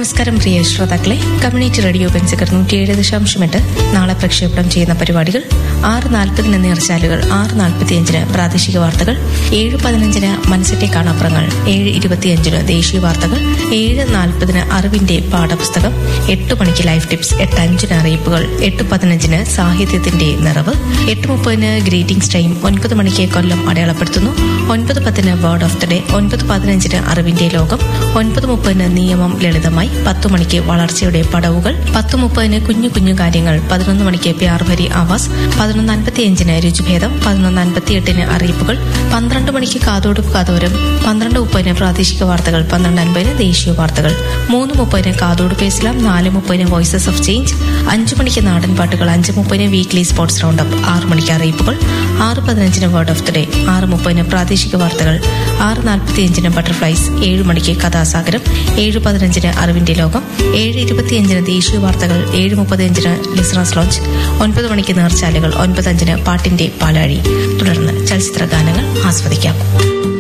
നമസ്കാരം പ്രിയ ശ്രോതാക്കളെ community radio ബെൻസിക്കർ നൂറ്റിയേഴ് ദശാംശം എട്ട് നാളെ പ്രക്ഷേപണം ചെയ്യുന്ന പരിപാടികൾ ആറ് നാൽപ്പതിന് നീർച്ചാലുകൾ ആറ് നാൽപ്പത്തിയഞ്ചിന് പ്രാദേശിക വാർത്തകൾ ഏഴ് പതിനഞ്ചിന് മനസ്സിന്റെ കാണാപ്പുറങ്ങൾ ഏഴ് ഇരുപത്തിയഞ്ചിന് ദേശീയ വാർത്തകൾ ഏഴ് നാൽപ്പതിന് അറിവിന്റെ പാഠപുസ്തകം എട്ട് മണിക്ക് ലൈഫ് ടിപ്സ് എട്ട് അഞ്ചിന് അറിയിപ്പുകൾ എട്ട് പതിനഞ്ചിന് സാഹിത്യത്തിന്റെ നിറവ് എട്ട് മുപ്പതിന് ഗ്രീറ്റിംഗ്സ് ടൈം ഒൻപത് മണിക്ക് കൊല്ലം അടയാളപ്പെടുത്തുന്നു ഒൻപത് പത്തിന് വേർഡ് ഓഫ് ദ ഡേ ഒൻപത് പതിനഞ്ചിന് അറിവിന്റെ ലോകം ഒൻപത് മുപ്പതിന് നിയമം ലളിതമായി പത്തു മണിക്ക് വളർച്ചയുടെ പടവുകൾ പത്ത് മുപ്പതിന് കുഞ്ഞു കുഞ്ഞു കാര്യങ്ങൾ പതിനൊന്ന് മണിക്ക് പ്യാർഭരി ആവാസ് പതിനൊന്ന് അൻപത്തിയഞ്ചിന് രുചിഭേദം പതിനൊന്ന് അൻപത്തിയെട്ടിന് അറിയിപ്പുകൾ പന്ത്രണ്ട് മണിക്ക് കാതോട് കാതോരം പന്ത്രണ്ട് മുപ്പതിന് പ്രാദേശിക വാർത്തകൾ പന്ത്രണ്ട് അൻപതിന് ദേശീയ വാർത്തകൾ മൂന്ന് മുപ്പതിന് കാതോട് പേസലാം നാല് മുപ്പതിന് വോയിസസ് ഓഫ് ചേഞ്ച് അഞ്ചു മണിക്ക് നാടൻ പാട്ടുകൾ അഞ്ച് മുപ്പതിന് വീക്ക്ലി സ്പോർട്സ് റൗണ്ടപ്പ് ആറ് മണിക്ക് അറിയിപ്പുകൾ ആറ് പതിനഞ്ചിന് വേർഡ് ഓഫ് ദി ഡേ ആറ് മുപ്പതിന് പ്രാദേശിക വാർത്തകൾ ആറ് നാൽപ്പത്തിയഞ്ചിന് ബട്ടർഫ്ലൈസ് ഏഴ് മണിക്ക് കഥാസാഗരം ഏഴ് പതിനഞ്ചിന് അറിവിന്റെ ലോകം ഏഴ് ഇരുപത്തിയഞ്ചിന് ദേശീയ വാർത്തകൾ ഏഴ് മുപ്പത്തിയഞ്ചിന് ലിസണേഴ്സ് ലോഞ്ച് ഒൻപത് മണിക്ക് നേർച്ചാലുകൾ ഒൻപത് അഞ്ചിന് പാട്ടിന്റെ പാലാഴി തുടർന്ന് ചലച്ചിത്ര ഗാനങ്ങൾ ആസ്വദിക്കാം